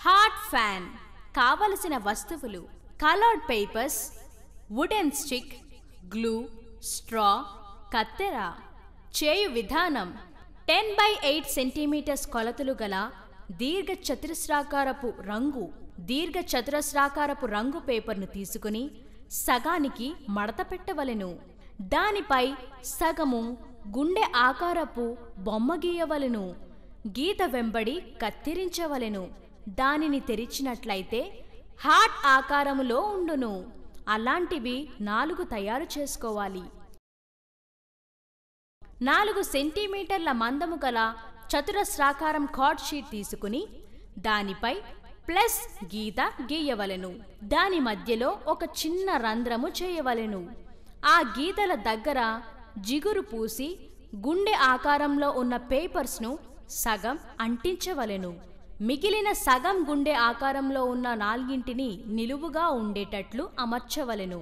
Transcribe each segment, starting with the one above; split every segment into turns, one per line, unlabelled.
hot fan కావలసిన వస్తువులు coloured papers wooden stick glue straw కత్తెర చేయు విధానం టెన్ బై ఎయిట్ సెంటీమీటర్స్ కొలతలు గల దీర్ఘ చతురస్రాకారపు రంగు దీర్ఘ చతురస్రాకారపు రంగు పేపర్ను తీసుకుని సగానికి మడత పెట్టవలెను దానిపై సగము గుండె ఆకారపు బొమ్మ గీయవలెను గీత వెంబడి కత్తిరించవలెను దానిని తెరిచినట్లయితే హార్ట్ ఆకారములో ఉండును అలాంటివి నాలుగు తయారు చేసుకోవాలి నాలుగు సెంటీమీటర్ల మందము గల చతురస్రాకారం కార్డ్ షీట్ తీసుకుని దానిపై ప్లస్ గీత గీయవలెను దాని మధ్యలో ఒక చిన్న రంధ్రము చేయవలెను ఆ గీతల దగ్గర జిగురు పూసి గుండె ఆకారంలో ఉన్న పేపర్స్ను సగం అంటించవలెను మిగిలిన సగం గుండె ఆకారంలో ఉన్న నాలుగింటిని నిలువుగా ఉండేటట్లు అమర్చవలెను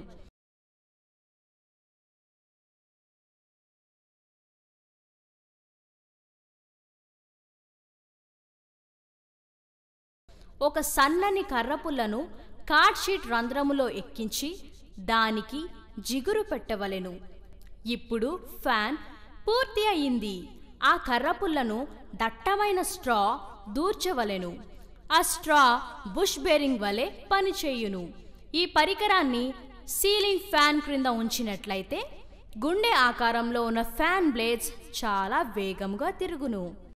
ఒక సన్నని కర్రపుల్లను కార్డ్ షీట్ రంధ్రములో ఎక్కించి దానికి జిగురు పెట్టవలెను ఇప్పుడు ఫ్యాన్ పూర్తి అయింది ఆ కర్రపుల్లను దట్టమైన స్ట్రా దూర్చవలెను ఆ స్ట్రా బుష్ బేరింగ్ వలె పనిచేయును ఈ పరికరాన్ని సీలింగ్ ఫ్యాన్ క్రింద ఉంచినట్లయితే గుండె ఆకారంలో ఉన్న ఫ్యాన్ బ్లేడ్స్ చాలా వేగంగా తిరుగును